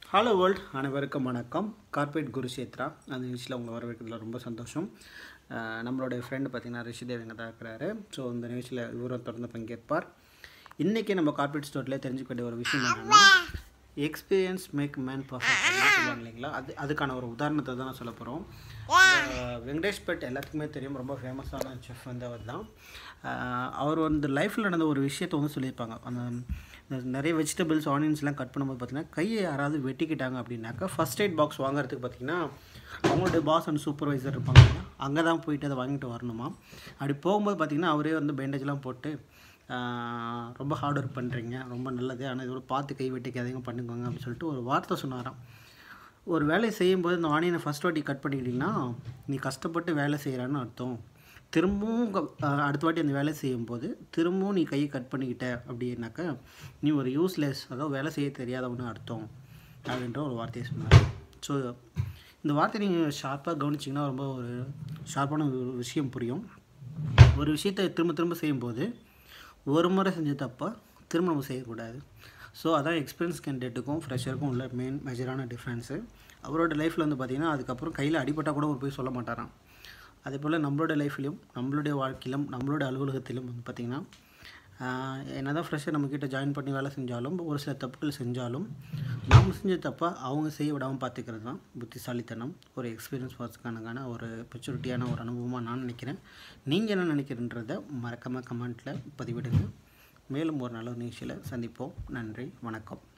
hello world அனைவருக்கும் வணக்கம் corporate Kurukshetra அந்த நிகழ்ச்சியில் உங்களை வரவேற்கிறதுல ரொம்ப சந்தோஷம் அஹ் நம்மளுடைய ஃப்ரெண்டு பார்த்தீங்கன்னா ரிஷிதேவ் இங்கே தான் இருக்கிறாரு ஸோ இந்த நிகழ்ச்சியில் இவரும் தொடர்ந்து பங்கேற்பார் இன்றைக்கி நம்ம கார்பரேட் ஸ்டோரில் தெரிஞ்சுக்க வேண்டிய ஒரு விஷயம் என்னென்னா எக்ஸ்பீரியன்ஸ் மேக் மேன் பர்ஃபெக்ட் சொல்லுவாங்க இல்லைங்களா அது அதுக்கான ஒரு உதாரணத்தை தான் நான் சொல்ல போகிறோம் வெங்கடேஷ் பட் எல்லாத்துக்குமே தெரியும் ரொம்ப ஃபேமஸான செஃப் வந்து அவர் தான் அஹ் அவர் வந்து லைஃப்பில் நடந்த ஒரு விஷயத்தை வந்து சொல்லியிருப்பாங்க அந்த இந்த நிறைய வெஜிடபிள்ஸ் ஆனியன்ஸ்லாம் கட் பண்ணும்போது பார்த்தீங்கன்னா கையை யாராவது வெட்டிக்கிட்டாங்க அப்படின்னாக்கா ஃபஸ்ட் எய்ட் பாக்ஸ் வாங்குறதுக்கு பார்த்தீங்கன்னா அவங்களுடைய பாஸ் அண்ட் சூப்பர்வைசர் இருப்பாங்க அங்கே தான் போயிட்டு அதை வாங்கிட்டு வரணுமா அப்படி போகும்போது பார்த்தீங்கன்னா அவரே வந்து பேண்டேஜ்லாம் போட்டு ஆஹ் ரொம்ப ஹார்ட் ஒர்க் பண்ணுறீங்க ரொம்ப நல்லது ஆனால் இதோட பார்த்து கை வெட்டிக்காதீங்க பண்ணுங்க அப்படின்னு சொல்லிட்டு ஒரு வார்த்தை சொன்னாராம் ஒரு வேலையை செய்யும்போது இந்த ஆனியனை ஃபஸ்ட் வாட்டி கட் பண்ணிக்கிட்டிங்கன்னா நீ கஷ்டப்பட்டு வேலை செய்கிறான்னு அர்த்தம் திரும்பவும் க- அஹ் அடுத்த வாட்டி அந்த வேலை செய்யும்போது திரும்பவும் நீ கையை கட் பண்ணிக்கிட்ட அப்படின்னாக்கா நீ ஒரு யூஸ்லெஸ் அதாவது வேலை செய்ய தெரியாதவனு அர்த்தம் அப்படின்ற ஒரு வார்த்தையை சொன்னார் ஸோ இந்த வார்த்தையை நீங்கள் ஷார்ப்பாக கவனிச்சிங்கன்னா ரொம்ப ஒரு ஷார்ப்பான ஒரு விஷயம் புரியும் ஒரு விஷயத்தை திரும்ப திரும்ப செய்யும்போது ஒரு முறை செஞ்ச தப்பா திரும்ப நம்ம செய்யக்கூடாது ஸோ அதான் எக்ஸ்பீரியன்ஸ் கேண்டிடேட்டுக்கும் ஃப்ரெஷருக்கும் உள்ள மெயின் மேஜரான டிஃப்ரென்ஸு அவரோட லைஃப்பில் வந்து பார்த்திங்கன்னா அதுக்கப்புறம் கையில் அடிபட்டால் கூட ஒரு போய் சொல்ல மாட்டாராம் அதே போல் நம்மளோட லைஃப்லையும் நம்மளுடைய வாழ்க்கையிலும் நம்மளோட அலுவலகத்திலும் வந்து பார்த்திங்கன்னா என்ன தான் ஃப்ரெஷ்ஷாக நம்மக்கிட்ட ஜாயின் பண்ணி வேலை செஞ்சாலும் ஒரு சில தப்புகள் செஞ்சாலும் நாம் செஞ்ச தப்பை அவங்க செய்ய விடாமல் பார்த்துக்கிறது தான் புத்திசாலித்தனம் ஒரு எக்ஸ்பீரியன்ஸ் பர்சனுக்கான ஒரு மெச்சூரிட்டியான ஒரு அனுபவமாக நான் நினைக்கிறேன் நீங்கள் என்ன நினைக்கிறன்றதை மறக்காமல் கமெண்ட்டில் பதிவிடுங்க மேலும் ஒரு நல்ல நிகழ்ச்சியில் சந்திப்போம் நன்றி வணக்கம்